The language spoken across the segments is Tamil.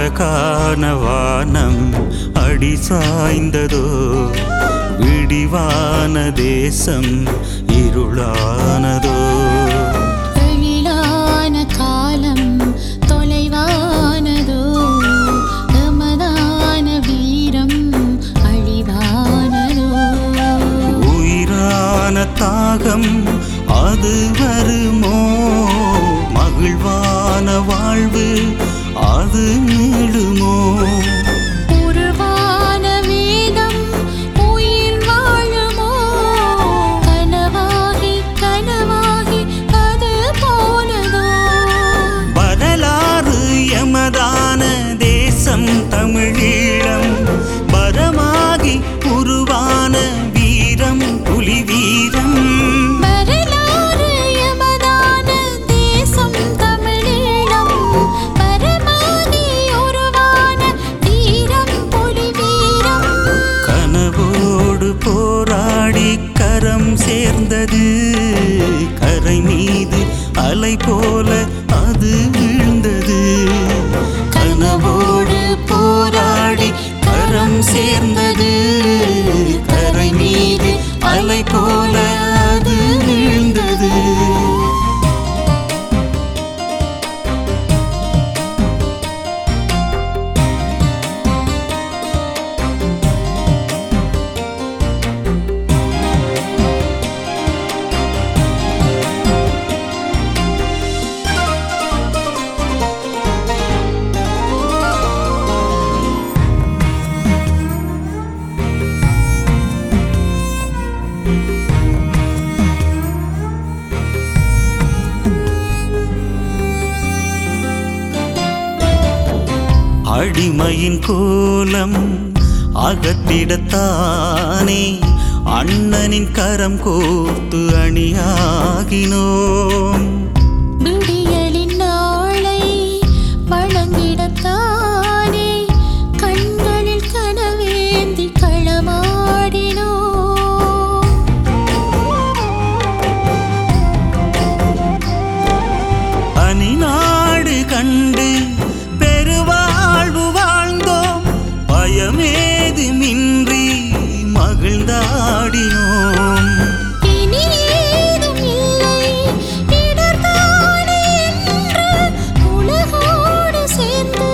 அழகான வானம் அடி சாய்ந்ததோ விடிவான தேசம் இருளானதோ எழிலான காலம் தொலைவானதோ எமதான வீரம் அழிவானதோ உயிரான தாகம் அது வருமோ மகிழ்வான வாழ்வு அது நீளுமோ உருவான வேதம் உயிர் வாழுமோ கனவாகி கனவாகி அது போனதோ வரலாறு எமதான தேசம் தமிழீழம் பரமாகி உருவான வீரம் புலி வீரம் வரலாறு எமதான தேசம் தமிழீழம் பரமாகி உருவான வீரம் புலி வீரம் கனவோடு போராடி கரம் சேர்ந்தது கரை மீது அலை போல அது வீழ்ந்தது கனவோடு போராடி கரம் சேர்ந்தது கரை மீது அலை போல அது வீழ்ந்தது அடிமையின் கோலம் அகற்றிடத்தானே அண்ணனின் கரம் கோர்த்து அணியாகினோம் விடியலின் நாளை வழங்கிடத்தானே கண்களில் கனவேந்தி களமாடினோ அணிநாடு கண்டு பெருவாழ்வு வாழ்ந்தோம் பயமேதுமின்றி மகிழ்ந்தாடினோம் இனி ஏதும் இல்லை இடர்தானே என்று உலகோடு சேர்ந்து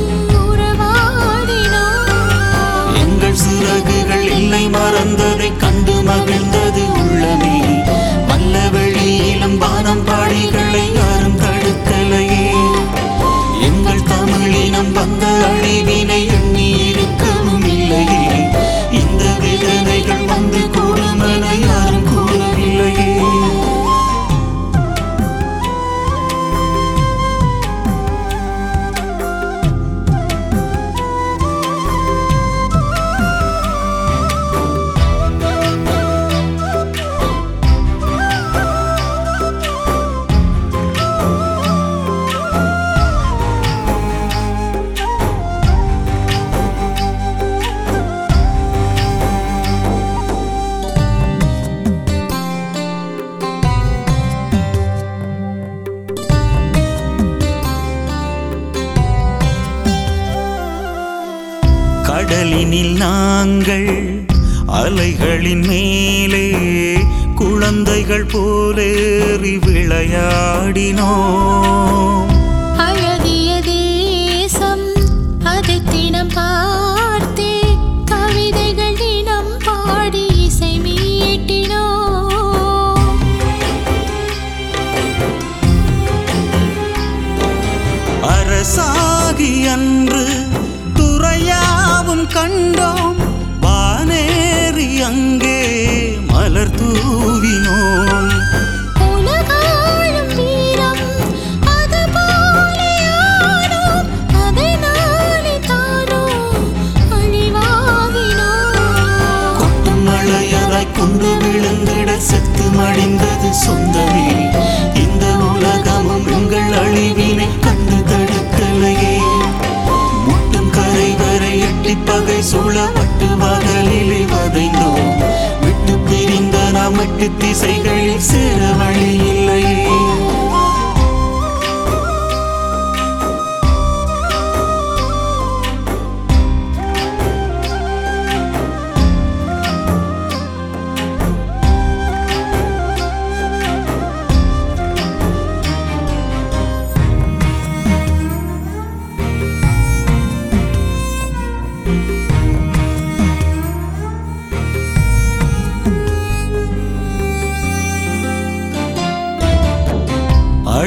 உறவாடினோம் எங்கள் சிறகுகள் இல்லை மறந்ததை கண்டு மகிழ்ந்தது உள்ளமே வல்ல வெளியிலும் வானம் பாடிகளை யாரும் தடுக்கலையே எங்கள் தமிழினம் வந்த அழிவினை எண்ணி இருக்கவும் இல்லையே இந்த வேதனைகள் வந்து கூடுமென யாரும் கூறவில்லையே கடலினில் நாங்கள் அலைகளின் மேலே குழந்தைகள் போலேறி விளையாடினோம் அழகிய தேசம் அதை தினம் பார்த்தே கவிதைகள் தினம் பாடி இசை மீட்டினோ அரசாகி அன்று துறையாவும் கண்டோம் வானேறி அங்கே மலர் தூவினோம் உலகாளும் வீரம் அது போலியானோம் அதை நாளை தானோ அழிவாகினோம் கொட்டும் மழையதாய் கொண்டு விழுந்திட செத்து மடிந்தது சொந்தமே இந்த உலகமும் எங்கள் அழிவினை கண்டு தடுக்கலையே முட்டும் கரை வரை எட்டி பகை சூழப்பட்டு வகலிலே வதைந்தோம் விட்டு பிரிந்த நாம் எட்டு திசைகளில் சேர வழி இல்லையே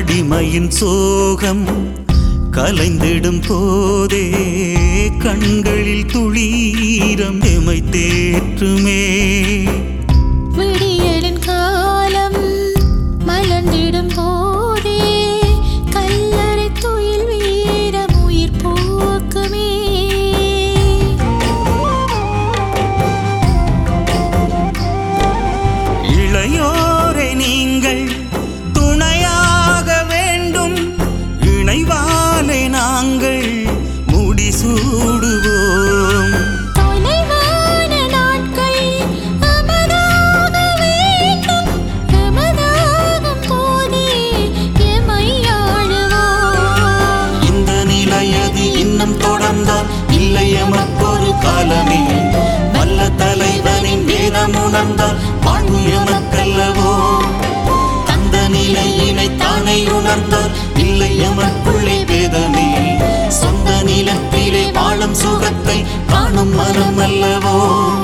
அடிமையின் சோகம் கலைந்திடும் போதே கண்களில் துளீரம் எமை தேற்றுமே விடியலின் காலம் மலர்ந்திடும் போதே கல்லறை துயில் வீரம் உயிர் போக்குமே இளையோரை நீங்கள் துணையாக வேண்டும் இணைவாலே நாங்கள் முடிசூடுவோம் தொலைவான நாட்கள் அமதாக வேண்டும் எமதாகும் போதே எமை ஆளுவோம் இந்த நிலையது இன்னும் தொடர்ந்தால் இல்லை எமக்கொரு காலமே வல்ல தலைவனின் வேதம் உணர்ந்தால் வாழ்வு எமக்கல்லவோ அந்த நிலையினை தானே உணர்ந்தால் இல்லை எமக்குள்ளே வேதமே சொந்த நிலத்திலே வாழும் சுகத்தை காணும் மனம் அல்லவோ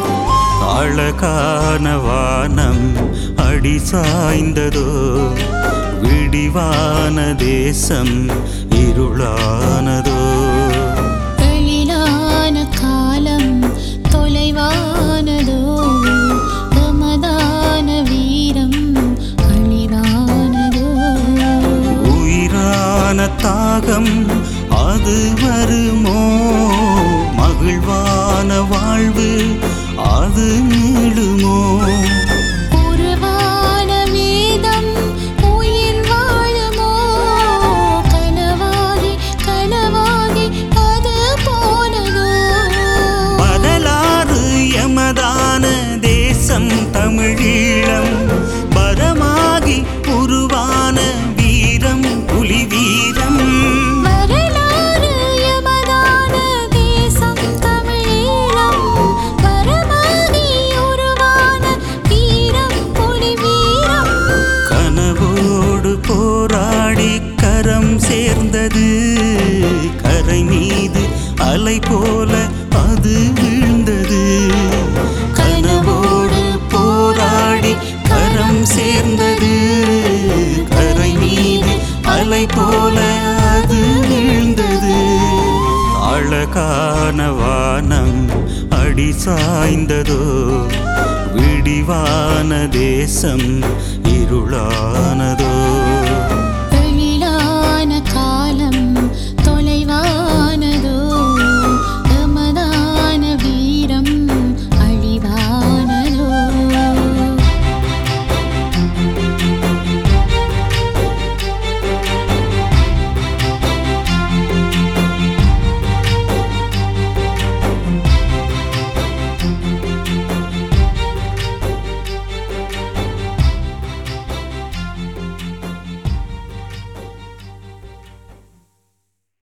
அழகான வானம் அடி சாய்ந்ததோ விடிவான தேசம் இருளானதோ எழிலான காலம் தொலைவானதோ கமதான வீரம் அழிவானதோ உயிரான தாகம் அது வருமோ மகிழ்வான வாழ்வு அது நீளுமோ உருவான வேதம் உயிர் வாழுமோ கனவாகி கனவாகி அது போனதோ வரலாறு எமதான தேசம் தமிழீழம் வரமாகி உருவான வீரம் புலி வீரம் வரலாறு எமதான தேசம் தமிழீழம் வரமாகி உருவான வீரம் புலி வீரம் கனவோடு போராடி கரம் சேர்ந்தது கரை மீது அலை போல அது வீழ்ந்தது கனவோடு போராடி கரம் சேர்ந்தது கரை மீது அலை போல அது வீழ்ந்தது அழகான வானம் அடி சாய்ந்ததோ விடிவான தேசம் இருளானதோ